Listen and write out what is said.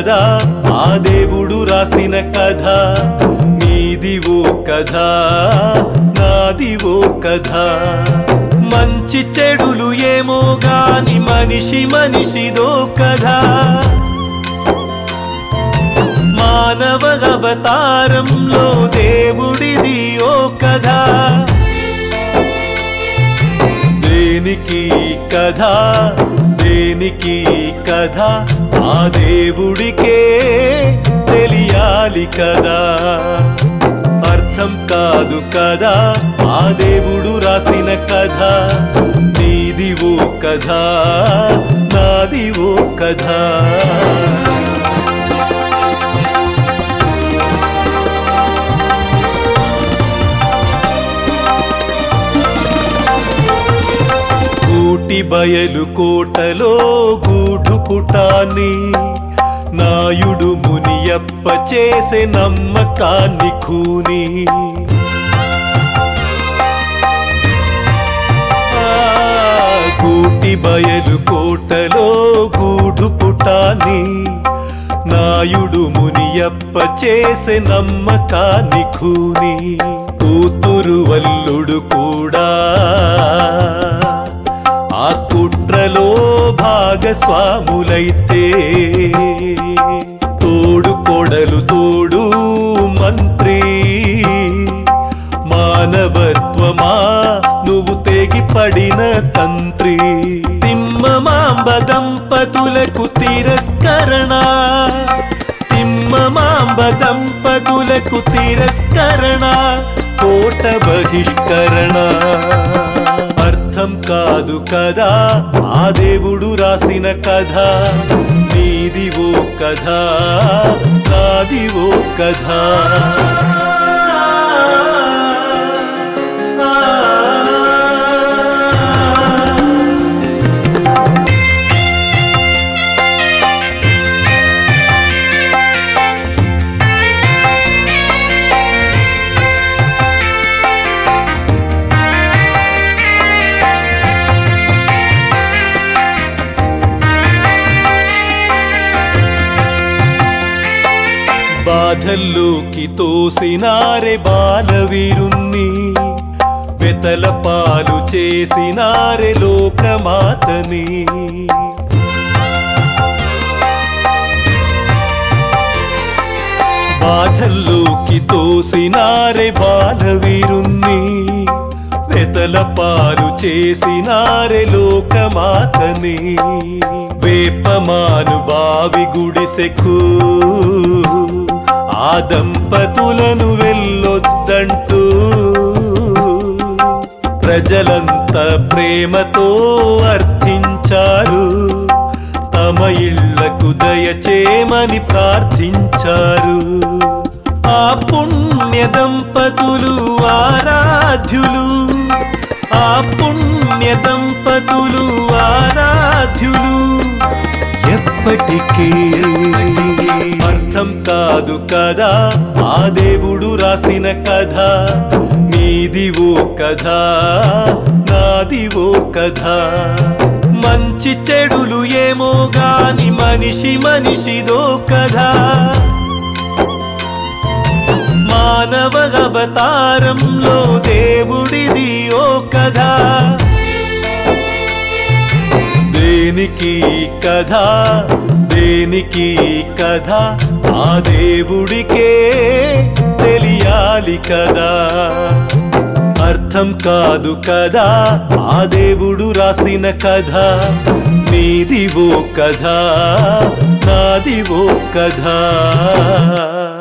కదా ఆ దేవుడు రాసిన కథ నీదివో కథ నాదివో కథ మంచి చెడులు ఏమో గాని మనిషి మనిషిదో కథ మానవ అవతారంలో దేవుడిది ఓ కథ దేనికి కథ దేనికి కథ ఆ దేవుడికే తెలియాలి కదా అర్థం కాదు కదా ఆ దేవుడు రాసిన కథ నీదివో కథ నాదివో కథ కూటి బయలు కోటలో గూడు పుటాన్ని నాయుడు మునియప్ప చేసే నమ్మకాన్ని కూని ఆ, కూటి బయలు కోటలో గూడు పుటాన్ని నాయుడు మునియప్ప చేసే నమ్మకాన్ని కూని కూతురు వల్లుడు కూడా ఆ కుట్రలో భాగస్వాములైతే తోడు కొడలు తోడు మంత్రి మానవత్వమా నువ్వు తెగిపడిన తంత్రి తిమ్మమాంబ దంపతులకు తిరస్కరణ తిమ్మమాంబ దంపతులకు తిరస్కరణ కోట బహిష్కరణ అర్థం కాదు కదా ఆ దేవుడు రాసిన కథ నీదివో కథ నాదివో కథ బాధల్లోకి తోసినారే బాలవీరుణ్ణి వెతల పాలు చేసినారే లోకమాతని బాధల్లోకి తోసినారే బాలవీరుణ్ణి వెతల పాలు చేసినారే లోకమాతని వేపమాను బావి గుడిసెకు ఆ దంపతులను వెళ్ళొద్దంటూ ప్రజలంతా ప్రేమతో అర్థించారు తమ ఇళ్లకు దయచేమని ప్రార్థించారు ఆ పుణ్య దంపతులు ఆరాధ్యులు ఆ పుణ్య దంపతులు ఆరాధ్యులు ఎప్పటికీ అర్థం కాదు కదా ఆ దేవుడు రాసిన కథ నీదివో కథ నాదివో కథ మంచి చెడులు ఏమో గాని మనిషి మనిషిదో కథ మానవ అవతారంలో దేవుడిది ఓ కథ దేనికి కథ దేనికి కథ ఆ దేవుడికే తెలియాలి కదా అర్థం కాదు కదా ఆ దేవుడు రాసిన కథ నీదివో కథ నాదివో కథ